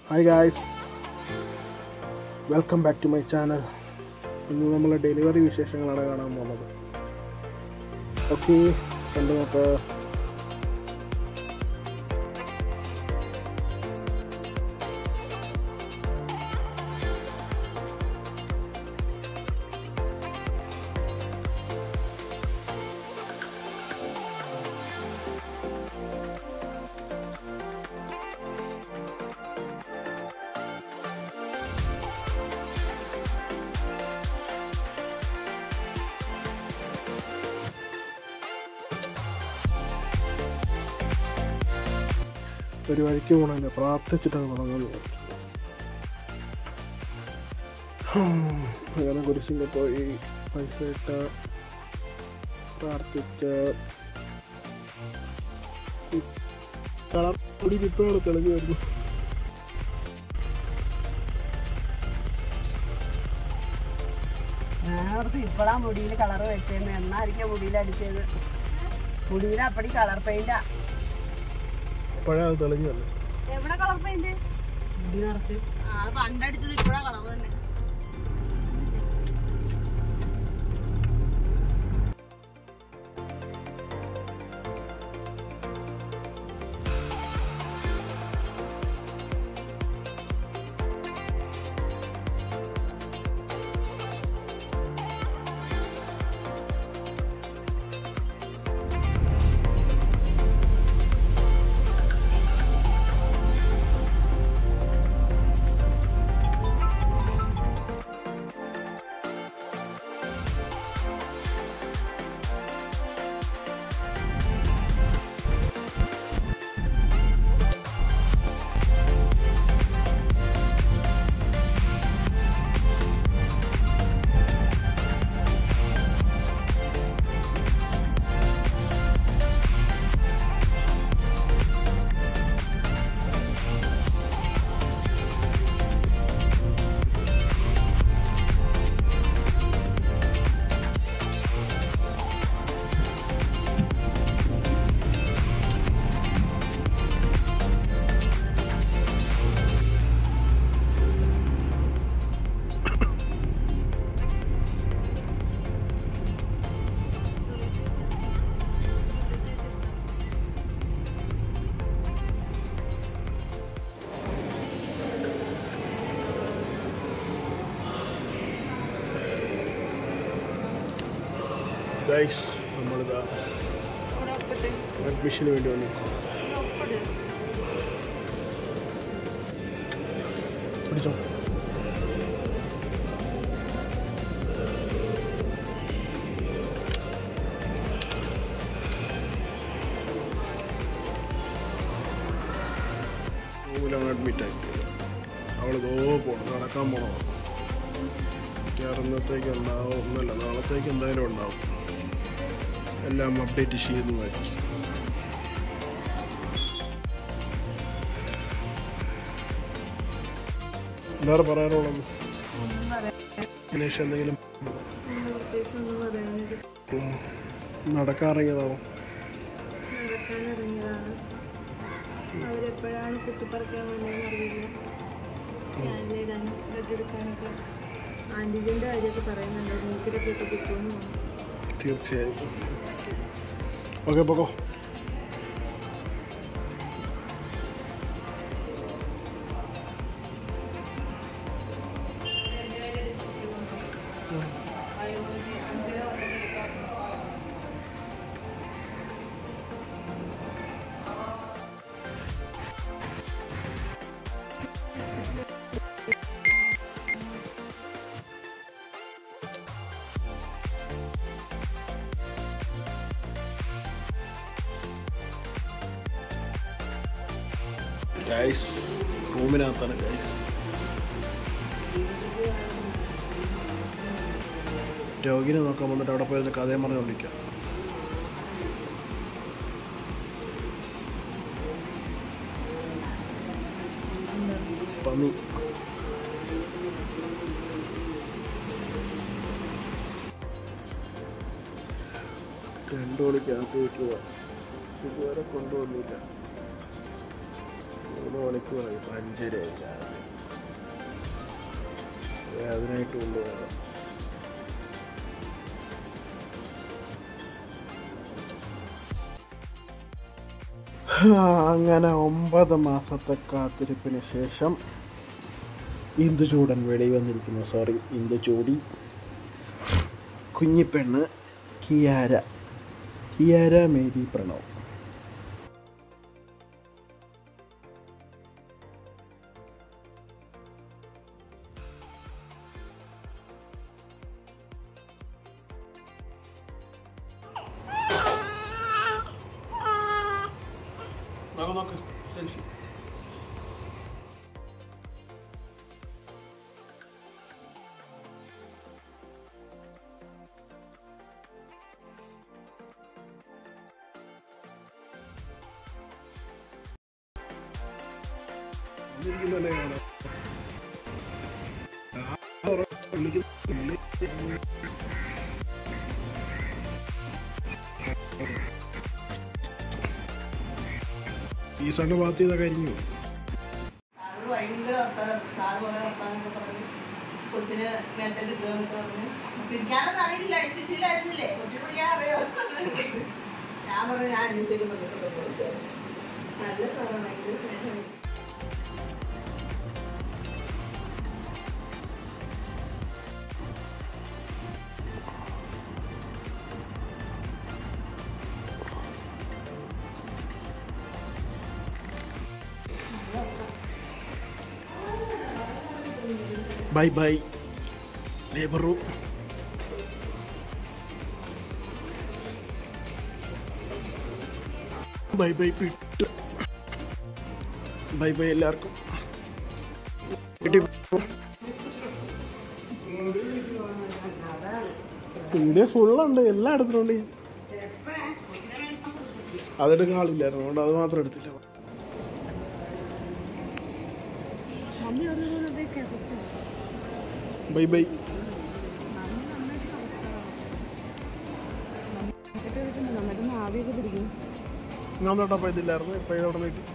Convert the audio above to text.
Hi guys welcome back to my channel ഇന്ന് നമ്മൾ delivery വിശേഷങ്ങളാണ് കാണാൻ പോകുന്നത് ഓക്കെ കണ്ടു നോക്ക് ഒരു വഴിക്ക് പോകണമല്ലോ പ്രാർത്ഥിച്ചിട്ടാണ് തുടങ്ങുന്നത് അങ്ങനെ കുരിശിൻ്റെ പോയി പൈസ ഇട്ട് പ്രാർത്ഥിച്ച് കളർ കൂടി ഇപ്പോഴാണ് തെളിഞ്ഞു വരുന്നു ഞാനോർത്ത് ഇപ്പഴാ മുടിയിൽ കളർ വെച്ചേന്ന് എന്നായിരിക്കും മുടിയിൽ അടിച്ചത് മുടിയിൽ അപ്പടി കളർ പെയിന്റാ ഇപ്പോഴാണ് അത് തെളിഞ്ഞു വന്നത് എവിടെ കളർ പെയിന്റ് മുടി നിറച്ച് ആ പണ്ടടിച്ചത് ഇപ്പഴാ കളർ തന്നെ ഗൈസ് നമ്മളിതാ അഡ്മിഷന് വേണ്ടി വന്നിരിക്കും പിടിച്ചോ റൂമിലാണ് അഡ്മിറ്റ് ആക്കിയത് അവൾ ഇതോ പോണം നടക്കാൻ പോണോ കയറുന്നത്തേക്ക് ഉണ്ടാവും ഒന്നല്ല നാളത്തേക്ക് എന്തായാലും ഉണ്ടാവും എല്ലാം അപ്ഡേറ്റ് ചെയ്യുന്നതായിരിക്കും എന്താണ് പറയാനുള്ളത് ദിനേശ് എന്തെങ്കിലും ഉം. നടക്കാറിങ്ങിയതാണോ നടക്കാനിറങ്ങിയതാണ് അവരെപ്പോഴാണ് കുത്തിപ്പറിക്കാൻ വേണ്ടതെന്ന് അറിയില്ല സ്കാനിലിടാനും ബ്ലഡ് എടുക്കാനൊക്കെ ആൻറ്റിജൻ്റെ കാര്യമൊക്കെ പറയുന്നുണ്ട് നീക്കിലൊക്കെ ഇട്ട് കിട്ടുമെന്ന് തോന്നുന്നു തീർച്ചയായും ഓക്കെ പോക്കോ ഗൈസ് റൂമിനകത്താണ് ഗൈസ് രോഗിനെ നോക്കാൻ വന്നിട്ട് അവിടെ പോയി കഥയും പറഞ്ഞുകൊണ്ടിരിക്കുക പന്നി രണ്ടു മണിക്കകത്ത് വയ്ക്കുക ഇതുവരെ കൊണ്ടുവന്നില്ല മൂന്ന് മണിക്ക് പറയും അഞ്ചരയായി രാവിലെ ഏ, അതിനായിട്ട് കൊണ്ടുപോകാം അങ്ങനെ ഒമ്പത് മാസത്തെ കാത്തിരിപ്പിന് ശേഷം ഇന്ദുചൂടൻ വെളി വന്നിരിക്കുന്നു സോറി ഇന്ദുചൂടി കുഞ്ഞിപ്പെണ്ണ് കിയാര കിയാര മേരി പ്രണവ് സീസണിന്റെ ഭാഗത്ത് ചെയ്ത കരിഞ്ഞു സാറ് ഭയങ്കര വർത്താനം സാറ് കുറെ വർത്താനൊക്കെ പറഞ്ഞ് കൊച്ചിന് മേത്തെ കിട്ടുക പറഞ്ഞ് പിടിക്കാനൊന്നും അറിയില്ല എസ് സി സിയിലായിരുന്നില്ലേ കൊച്ചിന് പിടിക്കാൻ അറിയോ ഞാൻ പറഞ്ഞു ഞാൻ അന്വേഷിക്കുന്നുണ്ട് നല്ല സാറാണ് ഭയങ്കര സ്നേഹം bye bye labour bye bye പിട്ട് ബൈ ബൈ എല്ലാവർക്കും വീട്ടിൽ പോ. വീഡിയോ ഫുള്ളുണ്ട് എല്ലാം എടുത്തിട്ടുണ്ട് ഞാൻ. അതെടുക്കാൻ ആളില്ലായിരുന്നു അതുകൊണ്ട് അത് മാത്രം എടുത്തില്ല ബൈ ബൈ നന്നായിട്ട് ആവിയൊക്കെ പിടിക്കും ഞാൻ തൊട്ടപ്പോൾ ഇതില്ലായിരുന്നു ഇപ്പം ഇതവിടെ നീട്ടി